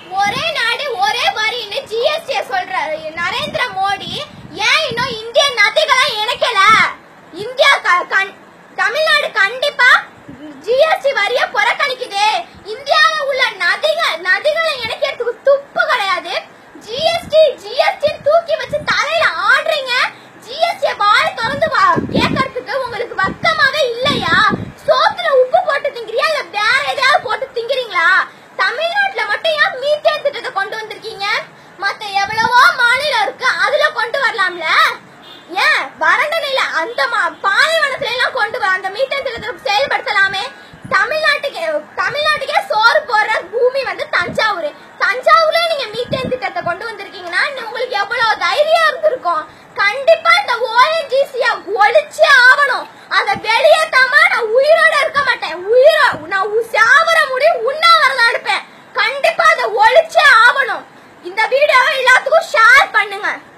ஒரே நாடு ஒரே வரின்னு ஜிஎஸ்டி சொல்றாரு நரேந்திர மோடி ஏன் இன்னும் இந்திய நதிகளை இணைக்கல இந்தியா க- கண்- தமிழ்நாடு கண்டிப்பா ஜிஎஸ்டி வரிய புறக்கணிக்குது இந்தியாவுல உள்ள நதிகள் நதிகளை இணைக்கிறதுக்கு துப்பு கிடையாது ஜிஎஸ்டி ஜிஎஸ்டி தூக்கி வச்சு தலையில ஆடுறீங்க ஜிஎஸ்டி வாய் திறந்து வா- கேட்கறதுக்கு உங்களுக்கு வக்கமாக இல்லையா சோத்துல உப்பு போட்டு திங்கிறீங்களா இல்ல வேற ஏதாவது போட்டு திங்கிறீங்களா தமிழ்நாட்டுல மட்டும் ஏன் மீத்தேன் திட்டத்தை கொண்டு வந்திருக்கீங்க மத்த எவ்வளவோ மாநிலம் இருக்கு அதுல கொண்டு வரலாம்ல ஏன் வறண்ட நிலை அந்த மா- பாலைவனத்துல எல்லாம் கொண்டு வர அந்த மீத்தேன் திட்டத்தை செயல்படுத்தலாமே தமிழ்நாட்டுக்கு தமிழ்நாட்டுக்கே சோறு போடுற பூமி வந்து தஞ்சாவூர் தஞ்சாவூர்ல நீங்க மீத்தேன் திட்டத்தை கொண்டு வந்திருக்கீங்கன்னா இன்னும் உங்களுக்கு எவ்வளவு தைரியம் இருந்திருக்கும் கண்டிப்பா இந்த ஓஎன்ஜிசிய ஒழிச்சே ஆகணும் அதை வெளியேத்தாம நான் உயிரோட இருக்க மாட்டேன் உயிரோ நான் உ- சாவர முடியும் உண்ணாவிரதம் எடுப்பேன் கண்டிப்பா அதை ஒழிச்சே ஆகணும் இந்த வீடியோவை எல்லாத்துக்கும் ஷேர் பண்ணுங்க